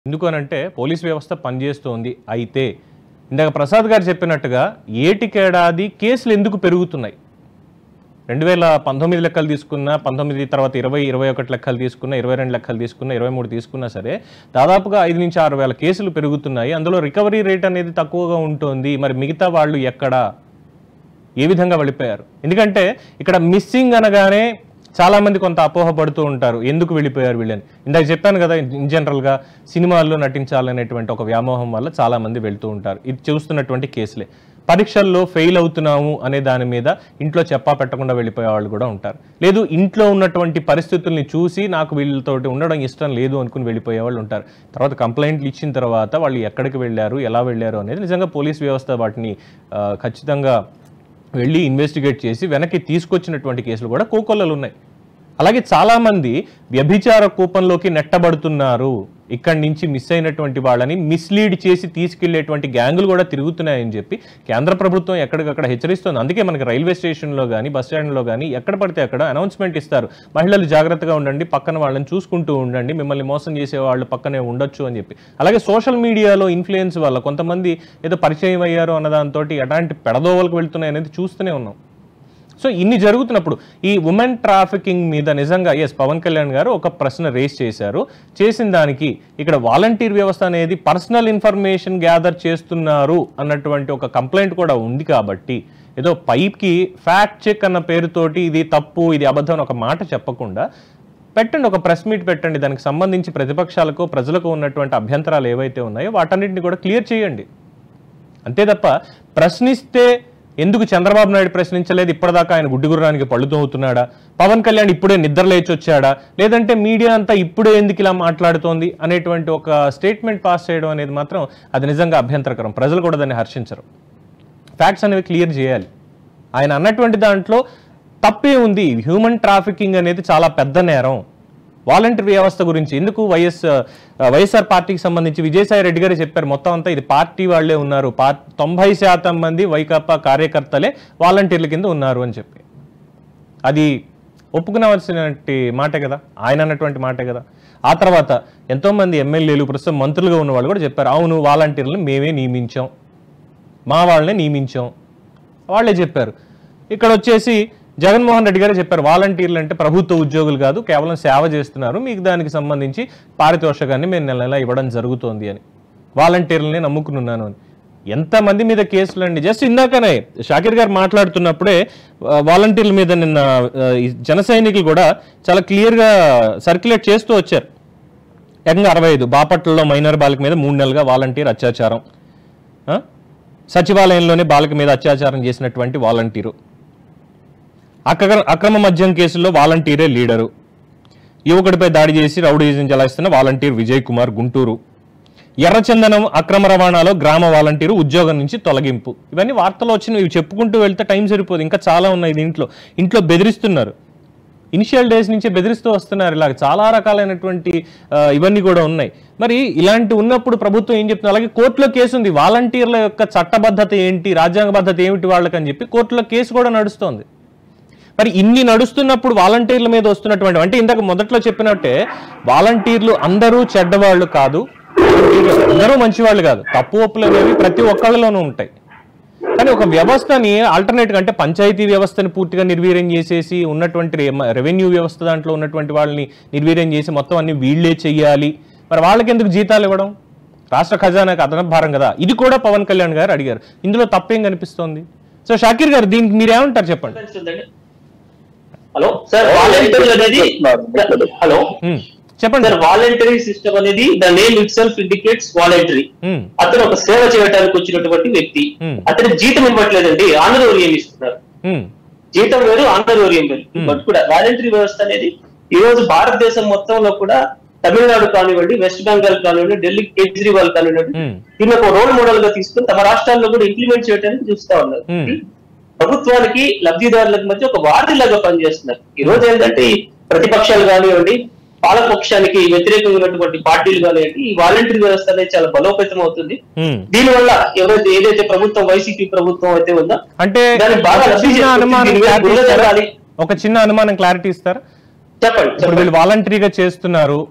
ఎందుకు అనంటే పోలీస్ వ్యవస్థ పనిచేస్తోంది అయితే ఇందాక ప్రసాద్ గారు చెప్పినట్టుగా ఏటికేడాది కేసులు ఎందుకు పెరుగుతున్నాయి రెండు వేల పంతొమ్మిది లెక్కలు తీసుకున్నా పంతొమ్మిది తర్వాత ఇరవై ఇరవై ఒకటి లెక్కలు తీసుకున్నా ఇరవై రెండు లెక్కలు తీసుకున్నా ఇరవై మూడు తీసుకున్నా సరే దాదాపుగా ఐదు నుంచి ఆరు వేల కేసులు పెరుగుతున్నాయి అందులో రికవరీ రేట్ అనేది తక్కువగా ఉంటుంది మరి మిగతా వాళ్ళు ఎక్కడా ఏ విధంగా వెళ్ళిపోయారు ఎందుకంటే ఇక్కడ మిస్సింగ్ అనగానే చాలా మంది కొంత అపోహ పడుతూ ఉంటారు ఎందుకు వెళ్ళిపోయారు వీళ్ళని ఇందాక చెప్పాను కదా ఇన్ జనరల్గా సినిమాల్లో నటించాలనేటువంటి ఒక వ్యామోహం వల్ల చాలా మంది వెళ్తూ ఉంటారు ఇది చూస్తున్నటువంటి కేసులే పరీక్షల్లో ఫెయిల్ అవుతున్నాము అనే దాని మీద ఇంట్లో చెప్పా పెట్టకుండా వెళ్ళిపోయే వాళ్ళు కూడా ఉంటారు లేదు ఇంట్లో ఉన్నటువంటి పరిస్థితుల్ని చూసి నాకు వీళ్ళతోటి ఉండడం ఇష్టం లేదు అనుకుని వెళ్ళిపోయే వాళ్ళు ఉంటారు తర్వాత కంప్లైంట్లు ఇచ్చిన తర్వాత వాళ్ళు ఎక్కడికి వెళ్ళారు ఎలా వెళ్ళారు అనేది నిజంగా పోలీస్ వ్యవస్థ వాటిని ఆ, ఖచ్చితంగా వెళ్ళి ఇన్వెస్టిగేట్ చేసి వెనక్కి తీసుకొచ్చినటువంటి కేసులు కూడా కోకొల్లలు ఉన్నాయి అలాగే చాలామంది వ్యభిచార కూపంలోకి నెట్టబడుతున్నారు ఇక్కడి నుంచి మిస్ అయినటువంటి వాళ్ళని మిస్లీడ్ చేసి తీసుకెళ్లేటువంటి గ్యాంగులు కూడా తిరుగుతున్నాయని చెప్పి కేంద్ర ప్రభుత్వం ఎక్కడికక్కడ హెచ్చరిస్తుంది అందుకే మనకి రైల్వే స్టేషన్లో కానీ బస్ స్టాండ్లో కానీ ఎక్కడ పడితే అక్కడ అనౌన్స్మెంట్ ఇస్తారు మహిళలు జాగ్రత్తగా ఉండండి పక్కన వాళ్ళని చూసుకుంటూ ఉండండి మిమ్మల్ని మోసం చేసే వాళ్ళు పక్కనే ఉండొచ్చు అని చెప్పి అలాగే సోషల్ మీడియాలో ఇన్ఫ్లుయెన్స్ వల్ల కొంతమంది ఏదో పరిచయం అయ్యారు అన్న దాంతో ఎలాంటి పెడదోవలకు వెళ్తున్నాయి అనేది చూస్తూనే ఉన్నాం సో ఇన్ని జరుగుతున్నప్పుడు ఈ ఉమెన్ ట్రాఫికింగ్ మీద నిజంగా ఎస్ పవన్ కళ్యాణ్ గారు ఒక ప్రశ్న రేస్ చేశారు చేసిన దానికి ఇక్కడ వాలంటీర్ వ్యవస్థ అనేది పర్సనల్ ఇన్ఫర్మేషన్ గ్యాదర్ చేస్తున్నారు అన్నటువంటి ఒక కంప్లైంట్ కూడా ఉంది కాబట్టి ఏదో పైకి ఫ్యాక్ట్ చెక్ అన్న పేరుతోటి ఇది తప్పు ఇది అబద్ధం అని ఒక మాట చెప్పకుండా పెట్టండి ఒక ప్రెస్ మీట్ పెట్టండి దానికి సంబంధించి ప్రతిపక్షాలకు ప్రజలకు ఉన్నటువంటి అభ్యంతరాలు ఏవైతే ఉన్నాయో వాటన్నిటిని కూడా క్లియర్ చేయండి అంతే తప్ప ప్రశ్నిస్తే ఎందుకు చంద్రబాబు నాయుడు ప్రశ్నించలేదు ఇప్పటిదాకా ఆయన గుడ్డి గుర్రానికి పళ్ళు తోగుతున్నాడా పవన్ కళ్యాణ్ ఇప్పుడే నిద్ర లేచి వచ్చాడా లేదంటే మీడియా అంతా ఇప్పుడే ఎందుకు ఇలా మాట్లాడుతోంది అనేటువంటి ఒక స్టేట్మెంట్ పాస్ చేయడం అనేది మాత్రం అది నిజంగా అభ్యంతరకరం ప్రజలు కూడా దాన్ని హర్షించరు ఫ్యాక్ట్స్ అనేవి క్లియర్ చేయాలి ఆయన అన్నటువంటి దాంట్లో తప్పే ఉంది హ్యూమన్ ట్రాఫికింగ్ అనేది చాలా పెద్ద నేరం వాలంటీర్ వ్యవస్థ గురించి ఎందుకు వైఎస్ ఆ, వైఎస్ఆర్ పార్టీకి సంబంధించి విజయసాయి రెడ్డి గారు చెప్పారు మొత్తం అంతా ఇది పార్టీ వాళ్ళే ఉన్నారు పార్ తొంభై శాతం మంది వైకాపా కార్యకర్తలే వాలంటీర్ల కింద ఉన్నారు అని చెప్పి అది ఒప్పుకునవలసినటువంటి మాటే కదా ఆయన అన్నటువంటి మాటే కదా ఆ తర్వాత ఎంతోమంది ఎమ్మెల్యేలు ప్రస్తుతం మంత్రులుగా ఉన్న వాళ్ళు కూడా చెప్పారు అవును వాలంటీర్లను మేమే నియమించాం మా వాళ్ళనే నియమించాం వాళ్ళే చెప్పారు ఇక్కడ వచ్చేసి జగన్మోహన్ రెడ్డి గారే చెప్పారు వాలంటీర్లు అంటే ప్రభుత్వ ఉద్యోగులు కాదు కేవలం సేవ చేస్తున్నారు మీకు దానికి సంబంధించి పారితోషకాన్ని మేము నెల నెల ఇవ్వడం జరుగుతోంది అని వాలంటీర్లని నమ్ముకున్నాను అని ఎంతమంది మీద కేసులు అండి జస్ట్ ఇందాకనే షాకిర్ గారు మాట్లాడుతున్నప్పుడే ఆ, వాలంటీర్ల మీద నిన్న ఆ, ఈ జన సైనికులు కూడా చాలా క్లియర్గా సర్క్యులేట్ చేస్తూ వచ్చారు ఏకంగా అరవై ఐదు బాపట్లలో మైనర్ బాలిక మీద మూడు నెలలుగా వాలంటీర్ అత్యాచారం ఆ? సచివాలయంలోనే బాలిక మీద అత్యాచారం చేసినటువంటి వాలంటీరు అక్ర అక్రమ మద్యం కేసుల్లో వాలంటీరే లీడరు యువకుడిపై దాడి చేసి రౌడీజం చలాయిస్తున్న వాలంటీర్ విజయ్ కుమార్ గుంటూరు ఎర్రచందనం అక్రమ రవాణాలో గ్రామ వాలంటీరు ఉద్యోగం నుంచి తొలగింపు ఇవన్నీ వార్తలు వచ్చినవి ఇవి చెప్పుకుంటూ వెళ్తే టైం సరిపోదు ఇంకా చాలా ఉన్నాయి దీంట్లో ఇంట్లో బెదిరిస్తున్నారు ఇనిషియల్ డేస్ నుంచే బెదిరిస్తూ వస్తున్నారు ఇలాగ చాలా రకాలైనటువంటి ఆ, ఇవన్నీ కూడా ఉన్నాయి మరి ఇలాంటి ఉన్నప్పుడు ప్రభుత్వం ఏం చెప్తుంది అలాగే కోర్టులో కేసు ఉంది వాలంటీర్ల యొక్క చట్టబద్ధత ఏంటి రాజ్యాంగబద్ధత ఏమిటి వాళ్ళకని చెప్పి కోర్టులో కేసు కూడా నడుస్తోంది మరి ఇన్ని నడుస్తున్నప్పుడు వాలంటీర్ల మీద వస్తున్నటువంటి అంటే ఇంతకు మొదట్లో చెప్పినట్టే వాలంటీర్లు అందరూ చెడ్డవాళ్ళు కాదు వాలంటీర్లు అందరూ మంచివాళ్ళు కాదు తప్పు ఒప్పులు అనేవి ప్రతి ఒక్కళ్ళలోనూ ఉంటాయి కానీ ఒక వ్యవస్థని ఆల్టర్నేట్ అంటే పంచాయతీ వ్యవస్థని పూర్తిగా నిర్వీర్యం చేసేసి ఉన్నటువంటి రె- రెవెన్యూ వ్యవస్థ దాంట్లో ఉన్నటువంటి వాళ్ళని నిర్వీర్యం చేసి మొత్తం అన్ని వీళ్ళే చెయ్యాలి మరి వాళ్ళకి ఎందుకు జీతాలు ఇవ్వడం రాష్ట్ర ఖజానాకి అదనపు భారం కదా ఇది కూడా పవన్ కళ్యాణ్ గారు అడిగారు ఇందులో తప్పేం కనిపిస్తోంది సో షాకీర్ గారు దీనికి మీరేమంటారు చెప్పండి అనిపిస్తుందండి హలో సార్ వాలంటరీ అనేది హలో ఉమ్, చెప్పండి సార్ వాలంటరీ సిస్టమ్ అనేది the name itself indicates voluntary um, అతను ఒక సేవ చేయడానికి వచ్చినటువంటి వ్యక్తి Hmm. అతని జీతం ఇవ్వట్లేదండి ఆనరోరియం ఇస్తున్నారు ఉమ్, జీతం వేరు ఆనరోరియం వేరు Hmm. బట్ కూడా వాలంటరీ వ్యవస్థ అనేది ఈ రోజు భారతదేశం మొత్తంలో కూడా తమిళనాడు కానివ్వండి వెస్ట్ బెంగాల్ కానివ్వండి ఢిల్లీ కేజ్రీవాల్ కానివ్వండి ఉమ్, దీన్ని ఒక రోల్ మోడల్ గా తీసుకుని తమ రాష్ట్రాల్లో కూడా ఇంప్లిమెంట్ చేయడానికి చూస్తా ఉన్నారు Hmm. ప్రభుత్వానికి లబ్ధిదారులకు మధ్య ఒక వారిలాగా పనిచేస్తున్నారు ఈ రోజు ఏంటంటే ఈ ప్రతిపక్షాలు కానివ్వండి పాలపక్షానికి వ్యతిరేకంగా ఉన్నటువంటి పార్టీలు కానివ్వండి ఈ వాలంటీర్ వ్యవస్థ అనేది చాలా బలోపేతం అవుతుంది ఉమ్. దీనివల్ల ఎవరైతే ఏదైతే ప్రభుత్వం వైసీపీ ప్రభుత్వం అయితే ఉందో అంటే దానికి బాగా ఒక లబ్ధి చిన్న చేకూర్చి అనుమానం దీని మీద clarity బురద ఇస్తారా? జల్లాలి. ఒక చిన్న అనుమానం క్లారిటీ ఇస్తారా చెప్పండి ఇప్పుడు చెప్పండి వీళ్ళు వాలంటరీగా చేస్తున్నారు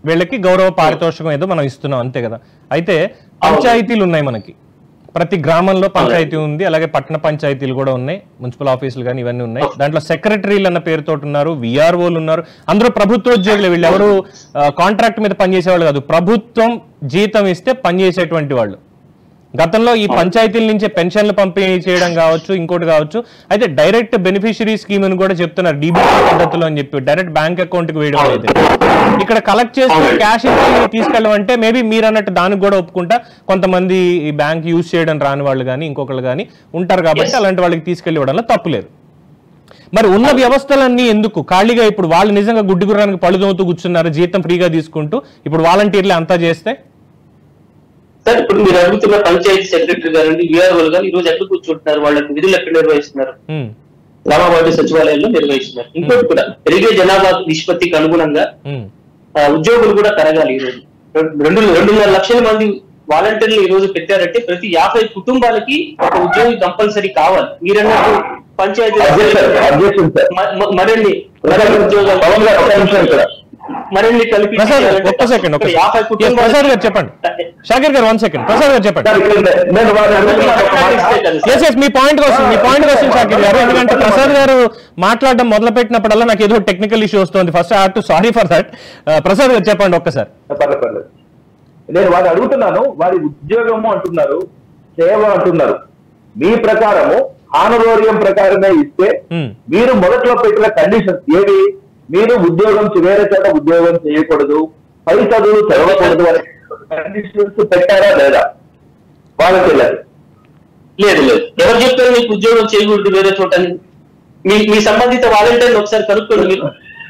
వీళ్ళకి గౌరవ పారితోషికం ఏదో మనం ఇస్తున్నాం అంతే కదా అయితే పంచాయతీలు ఉన్నాయి మనకి ప్రతి గ్రామంలో పంచాయతీ ఉంది అలాగే పట్టణ పంచాయతీలు కూడా ఉన్నాయి మున్సిపల్ ఆఫీసులు కానీ ఇవన్నీ ఉన్నాయి దాంట్లో సెక్రటరీలు అన్న పేరుతో ఉన్నారు విఆర్ఓలు ఉన్నారు అందరూ ప్రభుత్వోద్యోగులు వీళ్ళు ఎవరు కాంట్రాక్ట్ మీద పనిచేసేవాళ్ళు కాదు ప్రభుత్వం జీతం ఇస్తే పనిచేసేటువంటి వాళ్ళు గతంలో ఈ పంచాయతీల నుంచి పెన్షన్లు పంపిణీ చేయడం కావచ్చు ఇంకోటి కావచ్చు అయితే డైరెక్ట్ బెనిఫిషరీ స్కీమ్ అని కూడా చెప్తున్నారు డీబీటీ పద్ధతిలో అని చెప్పి డైరెక్ట్ బ్యాంక్ అకౌంట్ కి వేయడం అయితే ఇక్కడ కలెక్ట్ చేసి క్యాష్ తీసుకెళ్ళమంటే మేబీ మీరు అన్నట్టు దానికి కూడా ఒప్పుకుంటా కొంతమంది ఈ బ్యాంక్ యూజ్ చేయడం రాని వాళ్ళు కానీ ఇంకొకళ్ళు కానీ ఉంటారు కాబట్టి Yes. అలాంటి వాళ్ళకి తీసుకెళ్లి ఇవ్వడంలో తప్పులేదు మరి ఉన్న వ్యవస్థలన్నీ ఎందుకు ఖాళీగా ఇప్పుడు వాళ్ళు నిజంగా గుడ్డి గుర్రానికి పళ్ళు తోముతూ కూర్చున్నారు జీతం ఫ్రీగా తీసుకుంటూ ఇప్పుడు వాలంటీర్లు అంతా చేస్తే సార్ ఇప్పుడు మీరు అడుగుతున్న పంచాయతీ సెక్రటరీ గారండి విఆర్ఓలు గారు ఈ రోజు ఎక్కడ కూర్చుంటున్నారు వాళ్ళకి విధులు ఎక్కడ నిర్వహిస్తున్నారు ఉమ్, గ్రామవార్డు సచివాలయంలో నిర్వహిస్తున్నారు ఇంకోటి కూడా పెరిగే జనాభా నిష్పత్తికి అనుగుణంగా ఉమ్, ఆ, ఉద్యోగులు కూడా పెరగాలి ఈ రోజు రెండు రెండున్నర లక్షల మంది వాలంటీర్లు ఈ రోజు పెట్టారంటే ప్రతి యాభై కుటుంబాలకి ఒక ఉద్యోగి కంపల్సరీ కావాలి మీరన్నట్టు పంచాయతీ అబ్జెక్షన్ అబ్జెక్షన్ సార్ మ- మ- మరిన్ని మరిన్ని ఉద్యోగాలు పవన్ గారు ఒక నిమిషం ఇక్కడ మరిన్ని కలిపి ప్రసాద్ గారు, చేయాలంటే ఒక్క సెకండ్ ఒక్క యాభై సెకండ్. Yes, ప్రసాద్ గారు చెప్పండి షాకిర్ గారు వన్ సెకండ్ ప్రసాద్ గారు చెప్పండి సార్ ఇక్కడ నేను వారిని అడుగుతున్నాను ఒక మాట. ఎస్ ఎస్ మీ పాయింట్ కోసం మీ పాయింట్ కోసం షాకిర్ గారు ఎందుకంటే ప్రసాద్ గారు మాట్లాడడం మొదలు పెట్టినప్పుడల్లా నాకు ఏదో టెక్నికల్ ఇష్యూ వస్తుంది first I to sorry for that Prasad గారు చెప్పండి ఒక్కసారి పర్లేదు పర్లేదు నేను వారిని అడుగుతున్నాను వారి ఉద్యోగము అంటున్నారు సేవ అంటున్నారు మీ ప్రకారము ఆనరోరియం ప్రకారమే ఇస్తే Hmm. మీరు మొదట్లో పెట్టిన కండిషన్స్ ఏవి మీరు ఉద్యోగం చే- వేరే చోట ఉద్యోగం చేయకూడదు పై చదువులు చదవకూడదు అనే కండిషన్స్ పెట్టారా లేదా వాళ్ళకి వెళ్ళారు లేదు లేదు ఎవరు చెప్పారు మీకు ఉద్యోగం చేయకూడదు వేరే చోట అని? మీ మీ సంబంధిత వాలంటీర్ని ఒకసారి కనుక్కోండి మీరు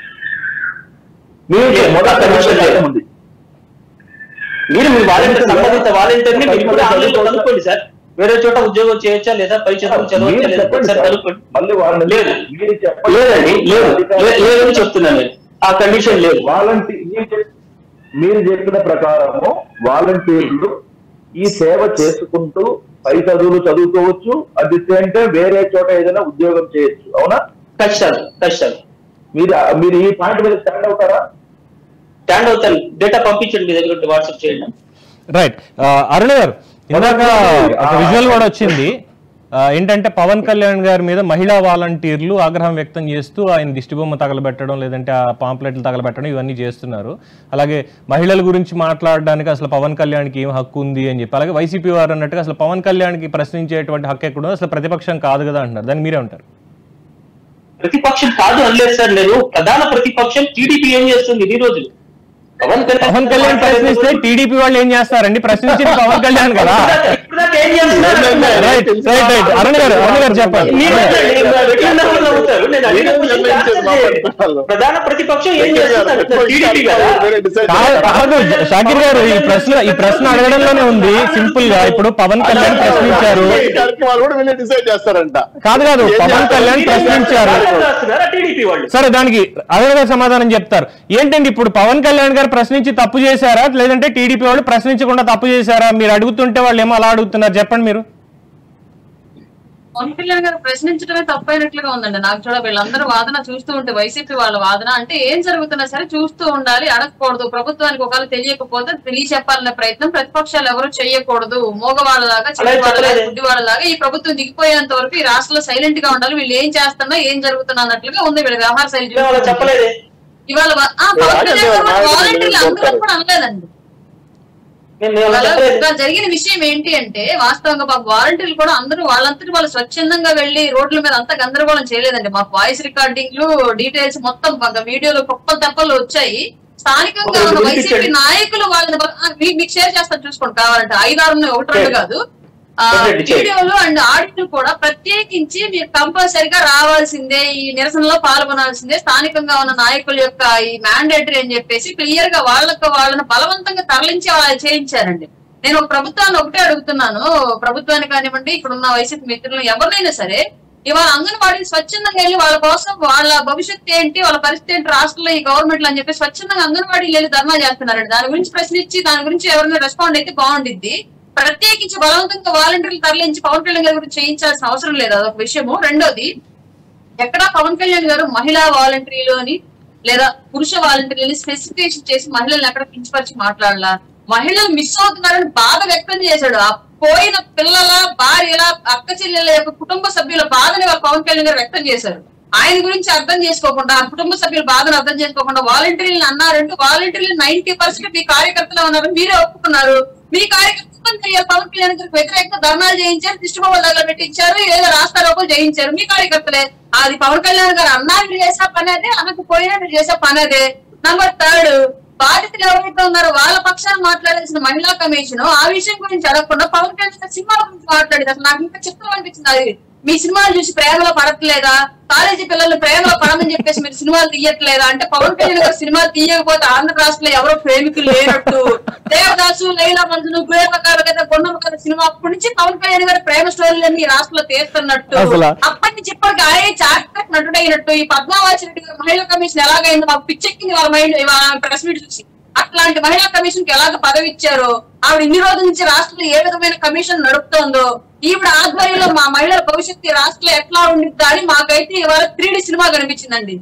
మీరు లేదు, మొదటి ఆ condition లేదు. ఉంది మీరు మీ వాలంటీర్ సంబంధిత వాలంటీర్ని మీరు కూడా ఆన్లైన్ లో కనుక్కోండి సార్ వేరే చోట ఉద్యోగం చేయొచ్చా లేదా పై చదువు చదవచ్చా మీరు లేదా చెప్పండి ఒకసారి సార్. కనుక్కోండి మళ్ళీ వాళ్ళని లేదు. మీరు చెప్పండి లేదండి లేదు లే- లేదని చెప్తున్నాను నేను ఆ కండిషన్ లేదు వాలంటీర్ మీరు చెప్- మీరు చెప్పిన ప్రకారము వాలంటీర్లు ఈ సేవ చేసుకుంటూ పై చదువులు చదువుకోవచ్చు అట్ ది సేమ్ టైం వేరే చోట ఏదైనా ఉద్యోగం చేయొచ్చు అవునా ఖచ్చితంగా ఖచ్చితంగా మీరు మీరు ఈ పాయింట్ మీద స్టాండ్ అవుతారా స్టాండ్ అవుతాను డేటా పంపించండి మీ దగ్గర ఉంటే వాట్సాప్ చేయండి రైట్ అరుణ గారు ఇందాక ఒక విజువల్ కూడా వచ్చింది ఆ, ఏంటంటే పవన్ కళ్యాణ్ గారి మీద మహిళా వాలంటీర్లు ఆగ్రహం వ్యక్తం చేస్తూ ఆయన దిష్టిబొమ్మ తగలబెట్టడం లేదంటే ఆ పాంప్లెట్లు తగలబెట్టడం ఇవన్నీ చేస్తున్నారు అలాగే మహిళల గురించి మాట్లాడడానికి అసలు పవన్ కళ్యాణ్కి ఏం హక్కు ఉంది అని చెప్పి అలాగే వైసీపీ వారు అన్నట్టుగా అసలు పవన్ కళ్యాణ్కి ప్రశ్నించేటువంటి హక్కు ఎక్కడ ఉందో అసలు ప్రతిపక్షం కాదు కదా అంటున్నారు దాన్ని మీరే ఉంటారు ప్రతిపక్షం కాదు అనలేదు సార్ నేను ప్రధాన ప్రతిపక్షం టీడీపీ ఏం చేస్తుంది ఈ రోజు పవన్ పవన్ కళ్యాణ్ ప్రశ్నిస్తే టీడీపీ వాళ్ళు ఏం చేస్తారండి ప్రశ్నించింది పవన్ కళ్యాణ్ కదా ఇప్పుడు దాకా ఏం చేస్తున్నారు? రైట్ రైట్ రైట్ అరుణ్ గారు అరుణ్ గారు చెప్పండి మీరే అడగండి, ఎట్లా నవ్వుతారు? నేను అడిగిన question కి answer చేయండి. ప్రధాన ప్రతిపక్షం ఏం చేస్తున్నారు టీడీపీ కదా కాదు కాదు, షాకిర్ గారు ఈ ప్రశ్న ఈ ప్రశ్న అడగడంలోనే ఉంది సింపుల్ గా ఇప్పుడు పవన్ కళ్యాణ్ ప్రశ్నించారు వాళ్ళు కూడా వీళ్ళే డిసైడ్ చేస్తారంట కాదు కాదు పవన్ కళ్యాణ్ ప్రశ్నించారు టీడీపీ వాళ్ళు సరే దానికి అదే సమాధానం చెప్తారు ఏంటండి ఇప్పుడు పవన్ కళ్యాణ్ గారు ప్రశ్నించి తప్పు చేశారా లేదంటే టీడీపీ వాళ్ళు ప్రశ్నించకుండా తప్పు చేశారా మీరు అడుగుతుంటే వాళ్ళు ఏమో అలా అడుగుతున్నారు చెప్పండి మీరు పవన్ కళ్యాణ్ గారు ప్రశ్నించడమే తప్పైనట్లుగా ఉందండి నాకు చూడ వీళ్ళందరూ వాదన చూస్తూ ఉంటే వైసీపీ వాళ్ళ వాదన అంటే ఏం జరుగుతున్నా సరే చూస్తూ ఉండాలి అడగకూడదు ప్రభుత్వానికి ఒకవేళ తెలియకపోతే తెలియచెప్పాలనే ప్రయత్నం ప్రతిపక్షాలు ఎవరు చేయకూడదు మోగవాళ్ళలాగా చిన్నవాళ్ళలాగా చెప్పలేదు. గుడ్డివాళ్ళలాగా ఈ ప్రభుత్వం దిగిపోయేంత వరకు ఈ రాష్ట్రంలో సైలెంట్ గా ఉండాలి వీళ్ళు ఏం చేస్తున్నా ఏం జరుగుతున్నా అన్నట్లుగా ఉంది వీళ్ళ వ్యవహార శైలి మేము అలా చూస్తుంటే. చెప్పలేదే ఇవాళ వా- ఆ, పవన్ కళ్యాణ్ గారు నాయకులు వాలంటీర్లు అందరూ చెప్తారు. కూడా అనలేదండి మేము మేము అలా ఇవాళ చెప్పలేదు ఒక జరిగిన విషయం ఏంటి అంటే వాస్తవంగా పాప వాలంటీర్లు కూడా అందరూ వాళ్ళంతటి వాళ్ళు స్వచ్ఛందంగా వెళ్లి రోడ్ల మీద అంతా గందరగోళం చేయలేదండి మాకు వాయిస్ రికార్డింగ్లు డీటెయిల్స్ మొత్తం ఒక వీడియోలు కుప్పలు తప్పలు వచ్చాయి స్థానికంగా ఒక ఉన్న గురించి వైసీపీ చెప్పండి. నాయకులు వాళ్ళని బ- ఆ, మీ- మీకు షేర్ చేస్తాను చూసుకోండి కావాలంటే ఐదారు ఉన్నాయి, ఒకటి రెండు చేయండి. కాదు ఆ, చెప్పండి, చేయండి. వీడియోలు అండ్ ఆడిట్లు కూడా ప్రత్యేకించి మీరు కంపల్సరిగా రావాల్సిందే ఈ నిరసనలో పాల్గొనాల్సిందే స్థానికంగా ఉన్న నాయకుల యొక్క ఈ మ్యాండేటరీ అని చెప్పేసి క్లియర్ గా వాళ్ళకు వాళ్ళని బలవంతంగా తరలించి వాళ్ళు చేయించారండి నేను ఒక ప్రభుత్వాన్ని ఒకటే అడుగుతున్నాను ప్రభుత్వాన్ని కానివ్వండి ఇక్కడ ఉన్న వైసీపీ మిత్రులు ఎవరినైనా సరే ఇవాళ అంగన్వాడీని స్వచ్ఛందంగా వెళ్ళి వాళ్ళ కోసం వాళ్ళ భవిష్యత్తు ఏంటి వాళ్ళ పరిస్థితి ఏంటి రాష్ట్రంలో ఈ గవర్నమెంట్ అని చెప్పి స్వచ్ఛందంగా అంగన్వాడీలు వెళ్ళి ధర్నా చేస్తున్నారండి దాని గురించి ప్రశ్నించి దాని గురించి ఎవరైనా రెస్పాండ్ అయితే బాగుండిద్ది ప్రత్యేకించి బలవంతంగా వాలంటీర్లు తరలించి పవన్ కళ్యాణ్ గారి గురించి చేయించాల్సిన అవసరం లేదు అదొక విషయము రెండోది ఎక్కడా పవన్ కళ్యాణ్ గారు మహిళా వాలంటీర్లు అని లేదా పురుష వాలంటీర్లని స్పెసిఫికేషన్ చేసి మహిళల్ని ఎక్కడ కించపరిచి మాట్లాడాలా మహిళలు మిస్ అవుతున్నారని బాధ వ్యక్తం చేశాడు ఆ పోయిన పిల్లల భార్యల అక్క చెల్లెల యొక్క కుటుంబ సభ్యుల బాధని వాళ్ళ పవన్ కళ్యాణ్ గారు వ్యక్తం చేశారు ఆయన గురించి అర్థం చేసుకోకుండా ఆ కుటుంబ సభ్యుల బాధను అర్థం చేసుకోకుండా వాలంటీర్లను అన్నారంటే వాలంటీర్లు నైన్టీ పర్సెంట్ మీ కార్యకర్తలు ఉన్నారు మీరే ఒప్పుకున్నారు మీ కార్యకర్తలు ఇవాళ పవన్ కళ్యాణ్ గారికి వ్యతిరేకంగా ధర్నాలు చేయించారు దిష్టిబొమ్మల దగ్గర పెట్టించారు ఏదో రాస్తారోకలు చేయించారు మీ కార్యకర్తలే అది పవన్ కళ్యాణ్ గారు అన్నా మీరు చేసే పని అదే అనకపోయినా మీరు చేసే పని అదే నంబర్ థర్డ్ బాధితులు ఎవరైతే ఉన్నారో వాళ్ళ పక్షాన్ని మాట్లాడాల్సిన మహిళా కమిషన్ ఆ విషయం గురించి అడగకుండా పవన్ కళ్యాణ్ గారు సినిమాల గురించి మాట్లాడేది అసలు నాకు ఇంకా చిత్రం అనిపించింది అది మీ సినిమాలు చూసి ప్రేమలో పడట్లేదా కాలేజీ పిల్లలు ప్రేమలో పడమని చెప్పేసి మీరు సినిమాలు తీయట్లేదా అంటే పవన్ కళ్యాణ్ గారు సినిమాలు తీయకపోతే ఆంధ్ర రాష్ట్రంలో ఎవరో ప్రేమికులు లేనట్టు దేవదాసు లైలా మంజును గురేపకాల కదా గుండమ్మ కథ సినిమా అప్పటి నుంచి పవన్ కళ్యాణ్ గారి ప్రేమ స్టోరీలన్నీ ఈ రాష్ట్రంలో తీస్తున్నట్టు అసలు- అప్పటి నుంచి ఇప్పటికి ఆయే చాట్ నటుడైనట్టు ఈ పద్మావాచి రెడ్డి గారు మహిళా కమిషన్ ఎలాగైంది మాకు పిచ్చెక్కింది వాళ్ళ మైండ్ ప్రెస్ మీట్ చూసి అట్లాంటి మహిళా కమిషన్ కి ఎలాగ పదవి ఇచ్చారో ఆవిడ ఇన్ని రోజుల నుంచి రాష్ట్రంలో ఏ విధమైన కమిషన్ నడుపుతోందో ఈవిడ ఆధ్వర్యంలో మా మహిళల భవిష్యత్తు ఈ రాష్ట్రంలో ఎట్లా ఉండిద్దా అని మాకైతే ఇవాళ త్రీ సినిమా కనిపించిందండి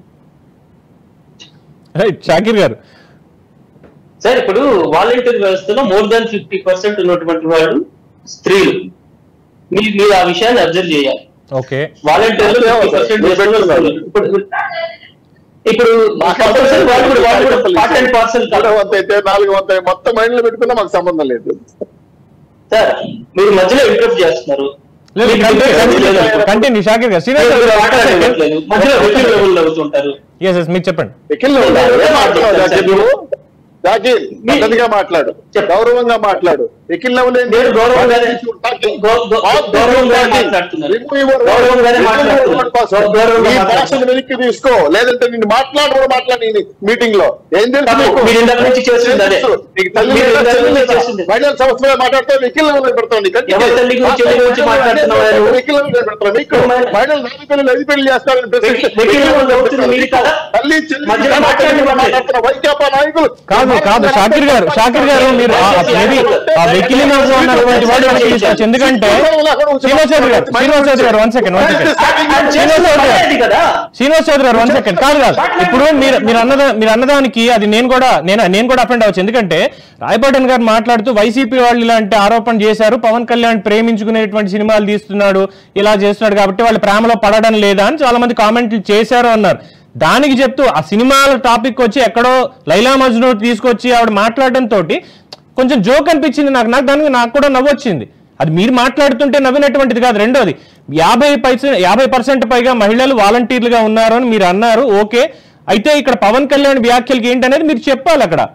రైట్ షాకిర్ గారు సార్ ఇప్పుడు వాలంటీర్ వ్యవస్థలో మోర్ దాన్ ఫిఫ్టీ పర్సెంట్ ఉన్నటువంటి వాళ్ళు స్త్రీలు మీరు మీరు ఆ విషయాన్ని అబ్జర్వ్ చేయాలి ఓకే వాలంటీర్లు అంతే ఫిఫ్టీ సార్. పర్సెంట్ మీరు పెట్టుకున్నారు. ఇప్పుడు ఇప్పుడు కంపల్సరీ వాళ్ళు కూడా వాళ్ళు కూడా పార్ట్ అండ్ పార్సల్ మూడో వంత అయితే నాలుగు వంత అయితే మొత్తం మైండ్ లో పెట్టుకున్నా మాకు సంబంధం లేదు సార్ మీరు మధ్యలో ఇంటరప్ట్ చేస్తున్నారు లేదు మీకు ఇంటరప్ట్ లేదు. కంటిన్యూ షాకిర్ గారు మీరు శ్రీనివాస్ మాట్లాడట్లేదు. మధ్యలో వ్యక్తులు లెవెల్లో అవుతుంటారు ఎస్ ఎస్ మీరు చెప్పండి వెకిల్ ఏం మాట్లాడు జాకీర్ నువ్వు జాకీర్ పద్ధతిగా మాట్లాడు చెప్పు. గౌరవంగా మాట్లాడు వెకిల్ లెవెల్ ఏంటి? నేను గౌరవంగానే- గౌ- గౌ- గౌరవంగానే మాట్లాడుతున్నాను. Remove your- గౌరవంగానే remove your మాట్లాడుతున్నాను. word process. గౌరవంగా ఈ మాట్లాడుతున్నాను. భాషను వెనక్కి తీసుకో లేదంటే నిన్ను మాట్లాడు కూడా మాట్లాడి మీటింగ్ లో ఏం తెలుసు తప్పు. నీకు? మీరు ఇందాక నుంచి చేస్తుంది అదే. నీకు తల్లి మీరు లేదా ఇందాక చెల్లి నుంచి లేదా? చేస్తుంది. మహిళల సంస్థలో మాట్లాడితే వెకిల్ లెవెల్ పెడతావు నీకు ఎవరి తల్లి గురించి, చెల్లి గురించి మాట్లాడుతున్నావు? వెకిల్ లెవెల్ పెడతావు నీకు మహిళ- మహిళలు నాలుగు పెళ్లి ఐదు పెళ్లి చేస్తారని వెకిల్- వెకిల్ లెవెల్ అవుతుంది మీరు కదా? తల్లి చెల్లి మధ్యలో మాట్లాడనివ్వండి. మాట్లాడుతున్న వైకాపా నాయకులు కాదు కాదు షాకిర్ గారు షాకిర్ గారు మీరు ఆ- ఆ- మేబీ ఆ వెకిలి నవ్వు అన్నటువంటి వర్డ్ మనకి తీసుకోవచ్చు ఎందుకంటే శ్రీనివాస్ చౌదరి గారు శ్రీనివాస్ చౌదరి గారు వన్ సెకండ్ వన్ సెకండ్ ఆయన శ్రీనివాస్ చేస్తున్న చౌదరి పనే గారు అది కదా శ్రీనివాస్ చౌదరి గారు వన్ సెకండ్ కాదు కాదు ఇప్పుడు మీరు మీరు అన్నదా మీరు అన్నదానికి అది నేను కూడా నేను నేను కూడా అఫెండ్ అవ్వచ్చు ఎందుకంటే రాయపాటన్ గారు మాట్లాడుతూ వైసీపీ వాళ్ళు ఇలాంటి ఆరోపణ చేశారు పవన్ కళ్యాణ్ ప్రేమించుకునేటువంటి సినిమాలు తీస్తున్నాడు ఇలా చేస్తున్నాడు కాబట్టి వాళ్ళు ప్రేమలో పడడం లేదా అని చాలా మంది కామెంట్లు చేశారు అన్నారు దానికి చెప్తూ ఆ సినిమాల టాపిక్ వచ్చి ఎక్కడో లైలా మజ్ను తీసుకొచ్చి ఆవిడ మాట్లాడడం తోటి కొంచెం జోక్ అనిపించింది నాకు నాకు దానికి నాకు కూడా నవ్వొచ్చింది అది మీరు మాట్లాడుతుంటే నవ్వినటువంటిది కాదు రెండోది యాభై పైస యాభై పర్సెంట్ పైగా మహిళలు వాలంటీర్లుగా ఉన్నారు అని మీరు అన్నారు ఓకే అయితే ఇక్కడ పవన్ కళ్యాణ్ వ్యాఖ్యలకి ఏంటనేది మీరు చెప్పాలి అక్కడ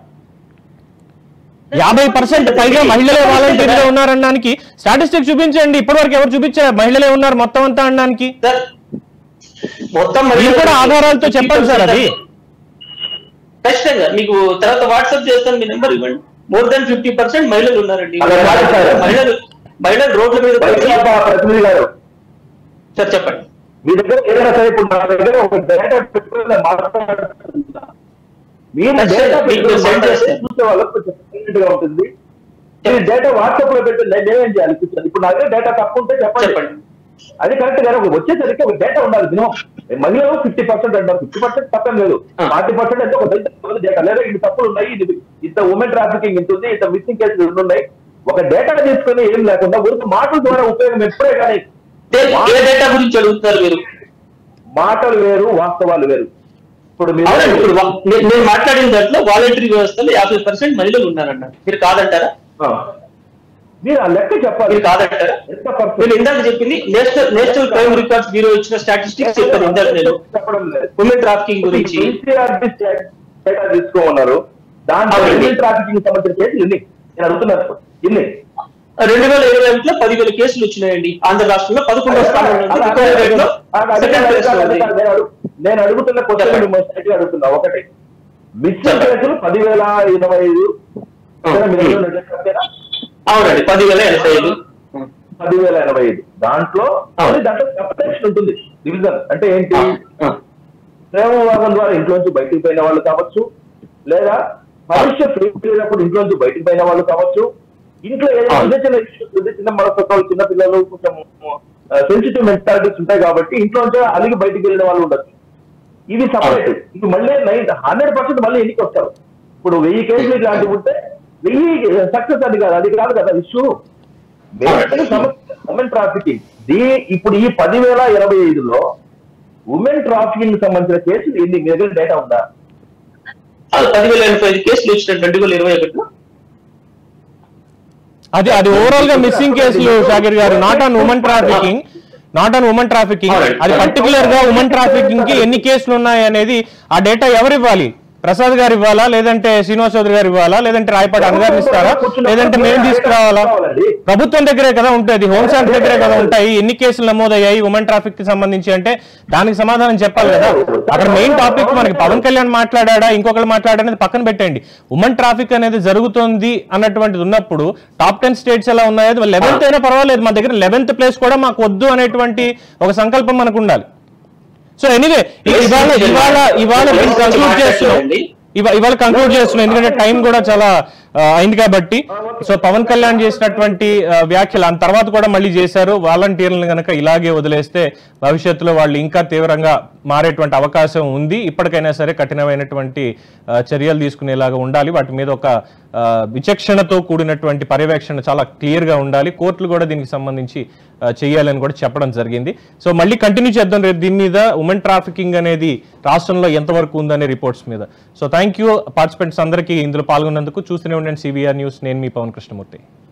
యాభై పర్సెంట్ పైగా మహిళలే వాలంటీర్గా ఉన్నారనడానికి స్టాటిస్టిక్స్ చూపించండి ఇప్పటివరకు ఎవరు చూపించారు మహిళలే ఉన్నారు మొత్తం అంతా అనడానికి సార్ మొత్తం మీరు కూడా ఆధారాలతో చెప్పాలి సార్ అది ఖచ్చితంగా మీకు తర్వాత వాట్సాప్ చేస్తాను మీ నెంబర్ ఇవ్వండి మోర్ దాన్ ఫిఫ్టీ పర్సెంట్ మహిళలు ఉన్నారండి అలా కాదు సార్. మహిళలు మహిళలు రోడ్ల మీద తిరిగి- వైకాపా ప్రతినిధి గారు సార్ చెప్పండి మీ దగ్గర ఏదైనా సరే ఇప్పుడు నా దగ్గర ఒక డేటా పెట్టుకుని నేను మాట్లాడుతున్నా మీరు సార్, డేటా మీకు పెట్టుకుని send మాట్లాడితే చేస్తాను. చూసే వాళ్ళకి కొంచెం convenient గా ఉంటుంది మీరు డేటా వాట్సాప్ లో పెట్టి నేను ఏమేం చేయాలి కూర్చొని ఇప్పుడు నా దగ్గర డేటా తప్పు ఉంటే చెప్పండి చెప్పండి అది కరెక్ట్ గారు ఒక వచ్చేసరికి ఒక డేటా ఉండాలి మినిమం మహిళలు ఫిఫ్టీ పర్సెంట్ అంటారు ఫిఫ్టీ పర్సెంట్ తప్పేం లేదు ఆ. ఫార్టీ పర్సెంట్ అంటే ఒక డేటా లేదా ఇన్ని తప్పులు ఉన్నాయి ఇది ఇంత ఉమెన్ ట్రాఫికింగ్ ఇంత ఉంది ఇంత మిస్సింగ్ కేసులు ఇన్ని ఉన్నాయి ఒక డేటా తీసుకొని ఏం లేకుండా ఊరికి మాటల ద్వారా ఉపయోగం ఎప్పుడే కానీ ఏ- ఏ డేటా గురించి అడుగుతున్నారు మీరు మాటలు వేరు వాస్తవాలు వేరు ఇప్పుడు మీరు అవునండి ఇప్పుడు వా- నే- నేను మాట్లాడిన దాంట్లో వాలంటరీ వ్యవస్థలో యాభై పర్సెంట్ మహిళలు ఉన్నారన్న మీరు కాదంటారా ఆ. మీరు ఆ లెక్క చెప్పాలి మీరు కాదంటారా ఎంత percent? నేను ఇందాక చెప్పింది national national crime records bureau ఇచ్చిన స్టాటిస్టిక్స్ చెప్పాను ఇందాక నేను చెప్పడం లేదు ఉమెన్ ట్రాఫికింగ్ గురించి NCRT డేటా తీసుకోమన్నారు దాంట్లో అవునండి. హ్యూమన్ ట్రాఫికింగ్ సంబంధించిన కేసులు ఎన్ని నేను అడుగుతున్నాను ఎన్ని రెండు వేల ఇరవై ఒకటిలో పదివేల కేసులు వచ్చినాయండి ఆంధ్ర రాష్ట్రంలో పదకొండవ స్థానం నుంచి అది- రికవరీ అది- రేట్లో అది- అది- సెకండ్ అది- ప్లేస్ లో అది- ఉంది. అది- నేను అడుగు- నేను అడుగుతున్న క్వశ్చన్ చెప్పండి. మొదటి అడుగుతున్నా ఒకటి మిస్సింగ్ చెప్పండి. కేసులు పదివేల ఎనభై ఐదు ఆ. సరే, మీరు ఏమన్నా చెప్పారా? అవునండి పదివేల ఎనభై ఐదు పదివేల ఎనభై ఐదు దాంట్లో ఆ. మళ్ళీ దాంట్లో సపరేషన్ ఉంటుంది డివిజన్ అంటే ఏంటి ఆ, ఆ. ప్రేమ వివాహం ద్వారా ఇంట్లోంచి బయటికి పోయిన వాళ్ళు కావచ్చు లేదా భవిష్యత్ లేనప్పుడు ఇంట్లోంచి బయటికి పోయిన వాళ్ళు కావచ్చు ఇంట్లో ఏదైనా ఆ. చిన్న చిన్న ఇష్యూస్ ఉంది చిన్న మనస్తత్వాలు చిన్న పిల్లలు కొంచెం సెన్సిటివ్ మెంటాలిటీస్ ఉంటాయి కాబట్టి ఇంట్లోంచి అలిగి బయటికి వెళ్ళిన వాళ్ళు ఉండొచ్చు ఇవి సపరేట్ ఇవి మళ్ళీ నైన్ హండ్రెడ్ పర్సెంట్ మళ్ళీ ఎన్నిక వస్తారు ఇప్పుడు వెయ్యి కేసులు ఇట్లాంటివి ఉంటే వెయ్యి సక్సెస్ అది కాదు అది కాదు కదా ఇష్యూ ఉమెన్ ట్రాఫికింగ్ దీ ఇప్పుడు ఈ పదివేల ఇరవై ఐదులో ఉమెన్ ట్రాఫికింగ్ సంబంధించిన కేసులు ఎన్ని మీ దగ్గర డేటా ఉందా పదివేల ఎనభై ఐదు కేసులు వచ్చిన రెండు వేల ఇరవై ఒకటిలో అది అది ఓవరాల్ గా మిస్సింగ్ కేసులు షాకిర్ గారు not on women trafficking not on women trafficking అది పర్టికులర్ గా ఉమెన్ ట్రాఫికింగ్ కి ఎన్ని కేసులు ఉన్నాయి అనేది ఆ డేటా ఎవరు ఇవ్వాలి ప్రసాద్ గారు ఇవ్వాలా లేదంటే శ్రీనివాస్ చౌదరి గారు ఇవ్వాలా లేదంటే రాయపాటి అన్నగారిని ఇస్తారా లేదంటే మేము తీసుకురావాలా ప్రభుత్వం దగ్గరే కదా ఉంటుంది హోంశాఖ దగ్గరే కదా ఉంటాయి ఎన్ని కేసులు నమోదయ్యాయి ఉమెన్ ట్రాఫిక్ కి సంబంధించి అంటే దానికి సమాధానం చెప్పాలి కదా అక్కడ మెయిన్ టాపిక్ మనకి పవన్ కళ్యాణ్ మాట్లాడా ఇంకొకరు మాట్లాడనేది పక్కన పెట్టండి ఉమెన్ ట్రాఫిక్ అనేది జరుగుతుంది అన్నటువంటిది ఉన్నప్పుడు టాప్ టెన్ స్టేట్స్ ఎలా ఉన్నాయో లెవెన్త్ అయినా పర్వాలేదు మన దగ్గర లెవెన్త్ ప్లేస్ కూడా మాకు వద్దు అనేటువంటి ఒక సంకల్పం మనకు ఉండాలి సో ఎనీవే ఇవాళ ఇవాళ ఇవాళ మేము కంక్లూడ్ చేస్తున్నాం ఇవా- ఇవాళ కంక్లూడ్ చేస్తున్నాం ఎందుకంటే టైం కూడా చాలా ఆ, అయింది కాబట్టి సో పవన్ కళ్యాణ్ చేసినటువంటి ఆ, వ్యాఖ్యలు ఆ తర్వాత కూడా మళ్ళీ చేశారు వాలంటీర్లను గనక ఇలాగే వదిలేస్తే భవిష్యత్తులో వాళ్ళు ఇంకా తీవ్రంగా మారేటువంటి అవకాశం ఉంది ఇప్పటికైనా సరే కఠినమైనటువంటి ఆ, చర్యలు తీసుకునేలాగా ఉండాలి వాటి మీద ఒక ఆ, విచక్షణతో కూడినటువంటి పర్యవేక్షణ చాలా క్లియర్ గా ఉండాలి కోర్టులు కూడా దీనికి సంబంధించి ఆ, చేయాలని కూడా చెప్పడం జరిగింది సో మళ్ళీ కంటిన్యూ చేద్దాం రేపు దీని మీద ఉమెన్ ట్రాఫికింగ్ అనేది రాష్ట్రంలో ఎంతవరకు ఉందనే రిపోర్ట్స్ మీద సో థ్యాంక్ యూ పార్టిసిపెంట్స్ అందరికీ ఇందులో పాల్గొన్నందుకు చూస్తూనే ఉండండి సివిఆర్ న్యూస్ నేను మీ పవన్ కృష్ణమూర్తి